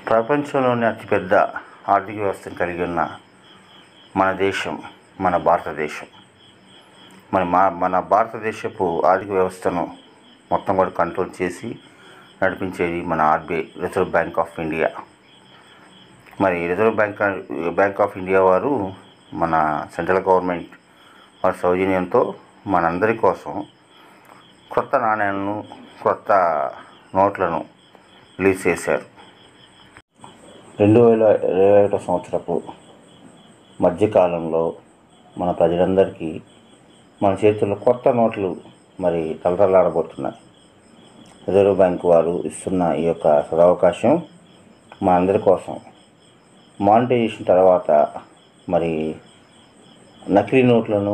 ప్రపంచంలోనే అతిపెద్ద ఆర్థిక వ్యవస్థను కలిగి ఉన్న మన దేశం మన భారతదేశం మన మా మన భారతదేశపు ఆర్థిక వ్యవస్థను మొత్తం కూడా కంట్రోల్ చేసి నడిపించేది మన RBI reserve bank of India మరి reserve bank bank of India వారు మన సెంట్రల్ గవర్నమెంట్ వారి సౌజన్యంతో మనందరి కోసం కొత్త నాణ్యాలను కొత్త నోట్లను రిలీజ్ చేశారు రెండు వేల ఇరవై ఒకటో సంవత్సరపు మధ్యకాలంలో మన ప్రజలందరికీ మన చేతుల్లో కొత్త నోట్లు మరి తలతలాడబోతున్నాయి రిజర్వ్ బ్యాంక్ వారు ఇస్తున్న ఈ యొక్క సదవకాశం మా అందరి కోసం మానిటైజేషన్ తర్వాత మరి నకిలీ నోట్లను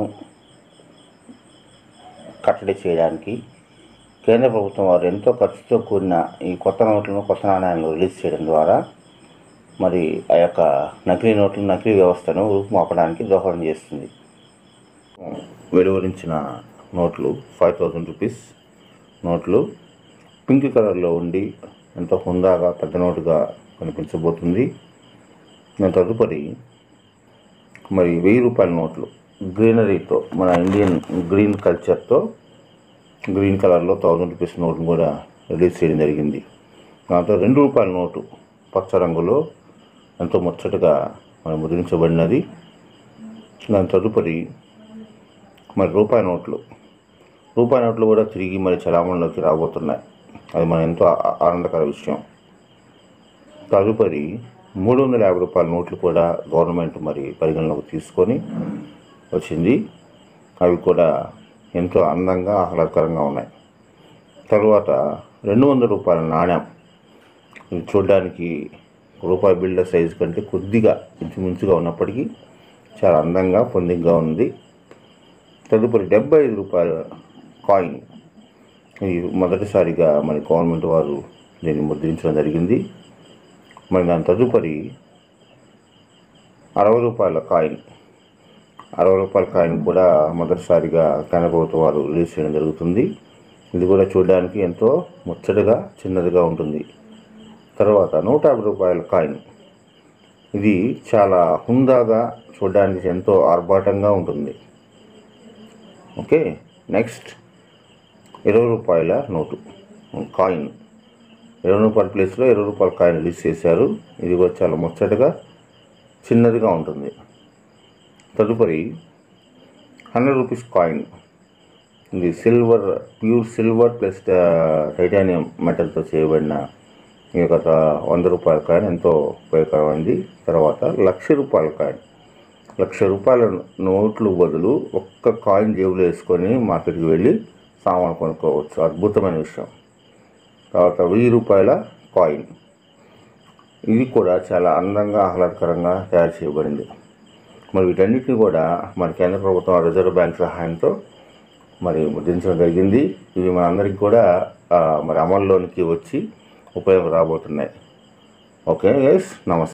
కట్టడి చేయడానికి కేంద్ర ప్రభుత్వం వారు ఎంతో ఖర్చుతో కూడిన ఈ కొత్త నోట్లను కొత్త నాణ్యాలను రిలీజ్ చేయడం ద్వారా మరి ఆ యొక్క నకిలీ నోట్లు నకిలీ వ్యవస్థను రూపుమాపడానికి దోహదం చేస్తుంది వెలువరించిన నోట్లు ఫైవ్ థౌజండ్ రూపీస్ నోట్లు పింక్ కలర్లో ఉండి ఎంతో హుందాగా పెద్ద నోటుగా కనిపించబోతుంది దాని తదుపరి మరి వెయ్యి రూపాయల నోట్లు గ్రీనరీతో మన ఇండియన్ గ్రీన్ కల్చర్తో గ్రీన్ కలర్లో థౌజండ్ రూపీస్ నోట్ను కూడా రిలీజ్ చేయడం జరిగింది దాంతో రెండు రూపాయల నోటు పచ్చ రంగులో ఎంతో ముచ్చటగా మరి ముద్రించబడినది దాని తదుపరి మరి రూపాయి నోట్లు రూపాయి నోట్లు కూడా తిరిగి మరి చలామణిలోకి రాబోతున్నాయి అది మన ఎంతో ఆ- ఆనందకర విషయం తదుపరి మూడు వందల యాభై రూపాయల నోట్లు కూడా గవర్నమెంట్ మరి పరిగణలోకి తీసుకొని వచ్చింది అవి కూడా ఎంతో అందంగా ఆహ్లాదకరంగా ఉన్నాయి తరువాత రెండు వందల రూపాయల నాణ్యం ఇది చూడడానికి రూపాయి బిళ్ళ సైజు కంటే కొద్దిగా ఇంచుమించుగా ఉన్నప్పటికీ చాలా అందంగా పొందిగ్గా ఉంది తదుపరి డెబ్బై ఐదు రూపాయల కాయిన్ ఇది మొదటిసారిగా మన గవర్నమెంట్ వారు దీన్ని ముద్రించడం జరిగింది మరి దాని తదుపరి అరవై రూపాయల కాయిన్ అరవై రూపాయల కాయిన్ కూడా మొదటిసారిగా కేంద్ర ప్రభుత్వం వారు రిలీజ్ చేయడం జరుగుతుంది ఇది కూడా చూడడానికి ఎంతో ముచ్చటగా చిన్నదిగా ఉంటుంది తర్వాత నూట యాభై రూపాయల కాయిన్ ఇది చాలా హుందాగా చూడడానికి ఎంతో ఆర్భాటంగా ఉంటుంది ఓకే నెక్స్ట్ ఇరవై రూపాయల నోటు కాయిన్ ఇరవై రూపాయల ప్లేస్లో ఇరవై రూపాయల కాయిన్ రిలీజ్ చేశారు ఇది కూడా చాలా ముచ్చటగా చిన్నదిగా ఉంటుంది తదుపరి హండ్రెడ్ రూపీస్ కాయిన్ ఇది silver pure silver plus titanium మెటల్తో చేయబడిన ఈ యొక్క త- వంద రూపాయల కాయిన్ ఎంతో ఉపయోగకరమైంది తర్వాత లక్ష రూపాయల కాయిన్ లక్ష రూపాయల నోట్లు బదులు ఒక్క కాయిన్ జేబులో వేసుకొని మార్కెట్కి వెళ్ళి సామాన్ కొనుక్కోవచ్చు అద్భుతమైన విషయం తర్వాత వెయ్యి రూపాయల కాయిన్ ఇది కూడా చాలా అందంగా ఆహ్లాదకరంగా తయారు చేయబడింది మరి వీటన్నిటిని కూడా మన కేంద్ర ప్రభుత్వం రిజర్వ్ బ్యాంక్ సహాయంతో మరి ముద్రించడం జరిగింది ఇవి మనందరికీ కూడా ఆ, మరి అమల్లోనికి వచ్చి ఉపయోగం రాబోతున్నాయి ఓకే ఎస్ నమస్తే